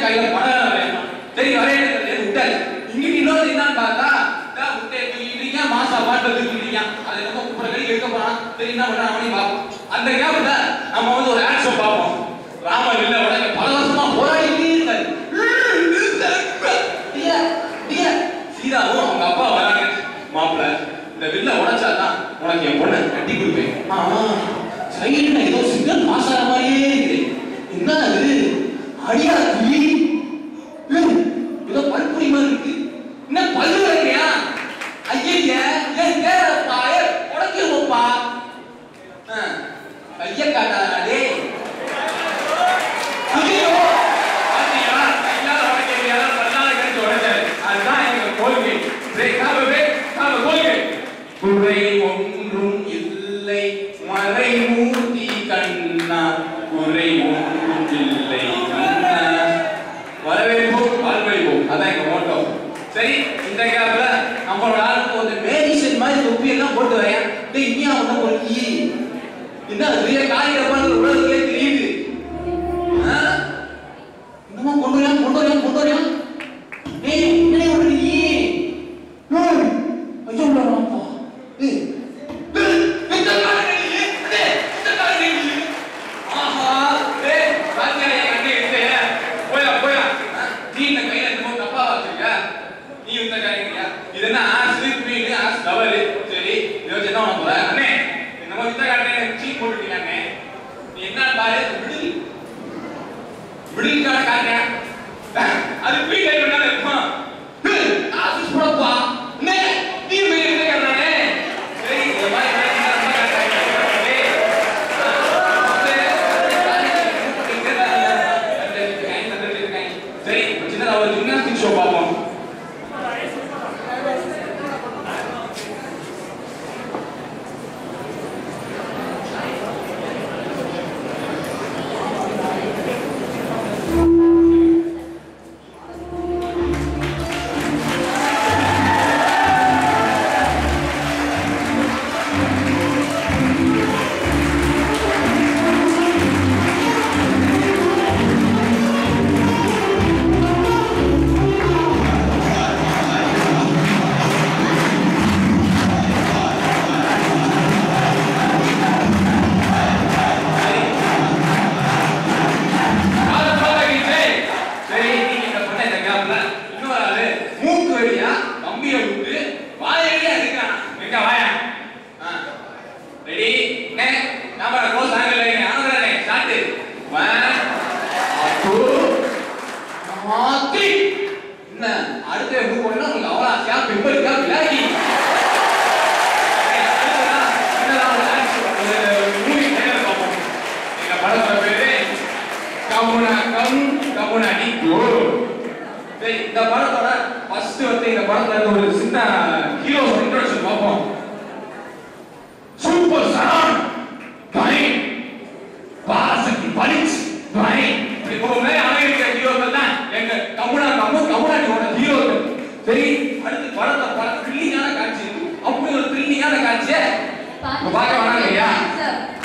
கையில பணம் வேணும் சரி வரையறது விட்டாச்சு இங்கிட்டு இன்னொரு என்னன்னு பார்த்தா இதா விட்டே தூக்கிட்டீங்க மாசா பாட்டு தூக்கிட்டீங்க அது நம்ம குப்புற கடி எடுக்க போறான் சரி என்ன பண்றான் அவனையும் பார்ப்போம் அந்த கேப்ல நம்ம வந்து ஒரு ஆட் ஷோ பார்ப்போம் ராம வில்ல உடனே பல வருஷமா போராடிட்டே இருக்காரு டியா, டியா. சீதாவும் அவங்க அப்பா வராங்க மாப்பிள்ள இந்த வில்ல உடைச்சாதான் உனக்கு என் பொண்ணை கட்டி கொடுப்பேன் ஆ சைடுல ஏதோ சிக்னல் பாஸ் ஆன மாதிரியே இருக்குது என்ன அது அடியா துளி ஏய், ஏதோ பல்புரி மாதிரி இருக்கு என்ன பல்லு வைக்கியா ஐயா ஏன் கேரப்பா உடைக்கிறோப்பா கைய காட்டாதா டேய் ஐயோ பாத்தீங்களா கையால உடைக்க முடியாத பல்லால கடிச்சு உடைச்சாரு அதுதான் எங்க கொள்கை பிரேக் காவ பிரேக் காவ கொள்கை குறை ஒன்றும் இல்லை மறைமூர்த்தி கண்ணா குறை ஒன்றும் இல்லை கண்ணா வரவேற்போம் வாழ்வழிப்போம் அதான் எங்க மோட்டோ சரி இந்த கேப்ல நம்மளோட ஆளுக்கு ஒரு மேடிசன் மாதிரி தொப்பி எல்லாம் போட்டு வரேன் டேய் இனியா ஒண்ணு ஒரு ஈ என்ன பெரிய காய்கறப்பான்னு உலகத்திலே தெரியுது ஆ? என்னமோ கொண்டு வரேன் கொண்டு வரேன் கொண்டு வரேன் ஏய் என்னடா ஒரு ஈ ஏய் ஐயோ உள்ளாப்பா ஏய் ஏய், இந்த காரணம் நீ டேய் இந்த காரணம் நீ ஆஹா டேய் பாத்தியா என் கண்ணை எடுத்து போயா போயா ஆ? நீ இந்த கையில என்னமோ தப்பா வச்சிருக்க நீ இந்த காரியங்க இது என்ன ஆஸ் குயின் ஆஸ் டவல் சரி இதை வச்சு என்ன பண்ண போற அண்ணே என்னமோ இந்த காரணம் சீ போட்டுட்டீங்க அண்ணே நீ என்ன பாரு விடுதி விடுதிக்கான காரணம் அது ஃப்ரீ டைம் என்ன இருக்குமா ஆஃபீஸ் போடப்பா அண்ணே நீ வெளியே இருக்க காரணே சரி இந்த மாதிரி வேலை செஞ்சா ரொம்ப கஷ்டம். டேய், சரி சின்னதா ஒரு ஜிம்னாஸ்டிக் ஷோ பார்ப்போம் சரி நீங்க இந்த பொண்ணை இந்த கேப்ல இன்னொரு ஆளு மூக்கு வழியா கம்பியை விட்டு வாய வழியா இருக்கான் எங்க வாயா ரெடி நே நம்ம க்ளோஸ் ஆங்கல ஆனந்தரனே ஸ்டார்ட் 1 2 3 என்ன அடுத்த மூவ் பண்ணா உங்களுக்கு அவ்வளவு ஆசையா பிம்பலுக்கா விலாகி மூவி ட்ரைலர் பார்ப்போம் எங்க படத்தோட பேரு கமுனா கம் கமுனா டி கோ சரி இந்த படத்தோட ஃபர்ஸ்ட் வந்து இந்த படத்துல இருந்து ஒரு சின்ன ஹீரோ இன்ட்ரோடக்ஷன் பார்ப்போம் சூப்பர் சரான் பை பாசக்தி பலிச் பை இப்போ மேல அமெரிக்க ஹீரோக்கள் தான் எங்க கமுனா கம்மு கமுனாடியோட ஹீரோக்கள் சரி அடுத்து படத்தை பட த்ரில்லிங்கான காட்சி அப்படி ஒரு த்ரில்லிங்கான காட்சியை இப்ப பார்க்க வேணாம் இல்லையா சார்